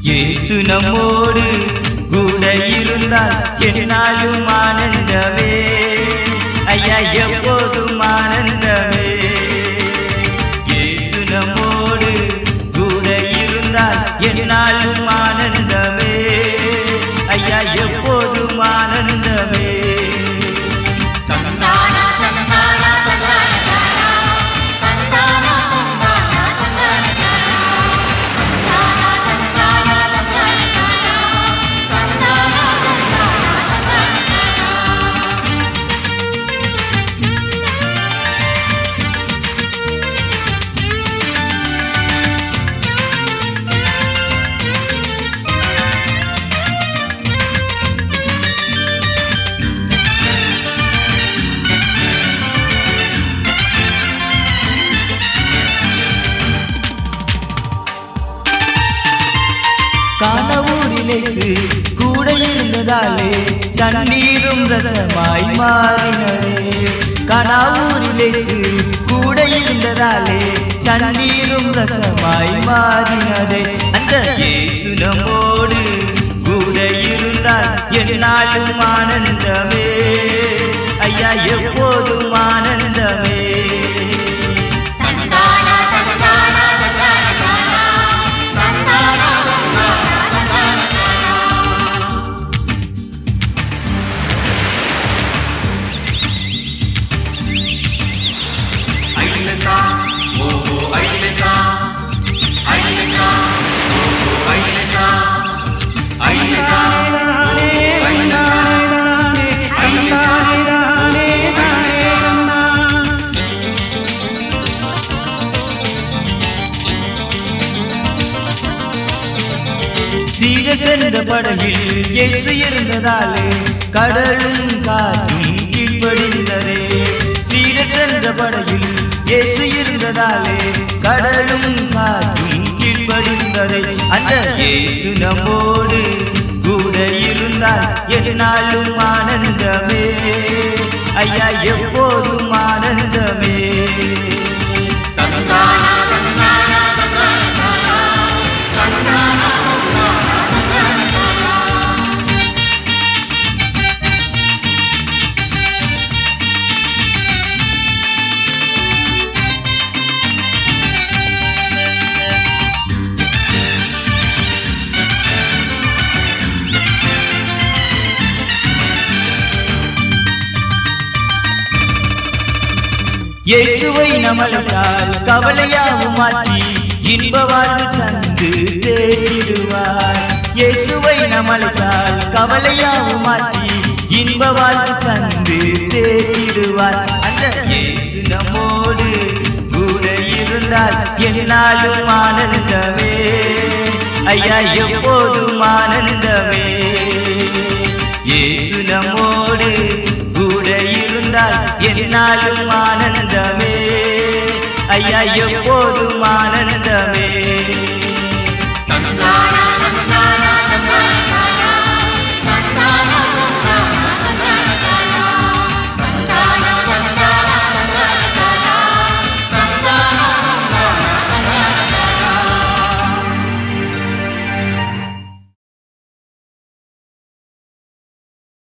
இயேசு நம்மோடு கூட இருந்தால் என்னாலும் ஆனந்தமே ஐயா எப்போதும் ஆனந்தமே இயேசு நம்மோடு கூட இருந்தால் என்னாலும் ஆனந்தமே ஐயா எப்போதும் ஆனந்தமே தந்தானா தந்தானா தந்தானா தந்தானா தந்தானா தந்தானா தந்தானா தந்தானா காணவூரிலேசு கூட இருந்ததாலே கண்ணீரும் ரசமாய் மாறினதே கனாவூரிலேசு கூட இருந்ததாலே கண்ணீரும் ரசமாய் மாறினதே அந்த இயேசு நம்மோடு கூட இருந்தால் என்னாலும் ஆனந்தமே ஐயா எப்போதும் ஆனந்தமே தந்தானா தந்தானா தந்தானா தந்தானா ஐலசா ஓஹோ ஐலசா ஐலசா ஓஹோ ஐலசா ஐலசா சீர சென்ற படகில் இயேசு இருந்ததாலே கடலும் காற்றும் கீழ்ப்படிந்ததே சீர சென்ற படகில் இயேசு இருந்ததாலே கடலும் காற்றும் கீழ்ப்படிந்ததே அந்த இயேசு நம்மோடு கூட இருந்தால் என்னாலும் ஆனந்தமே ஐயா எப்போதும் ஆனந்தமே தந்தானா தந்தானா தந்தானா இயேசுவை நமக்கால் கவலையாவும் மாற்றி இன்ப வாழ்வு தந்து தேடிடுவார் இயேசுவை நமக்கால் கவலையாவும் மாற்றி இன்ப வாழ்வு தந்து தேடிடுவார் அந்த இயேசு நம்மோடு கூட இருந்தால் என்னாலும் ஆனந்தமே ஐயா எப்போதும் ஆனந்தமே இயேசு நம்மோடு கூட இருந்தால் என்னாலும் ஆனந்தமே ஐயா எப்போதும்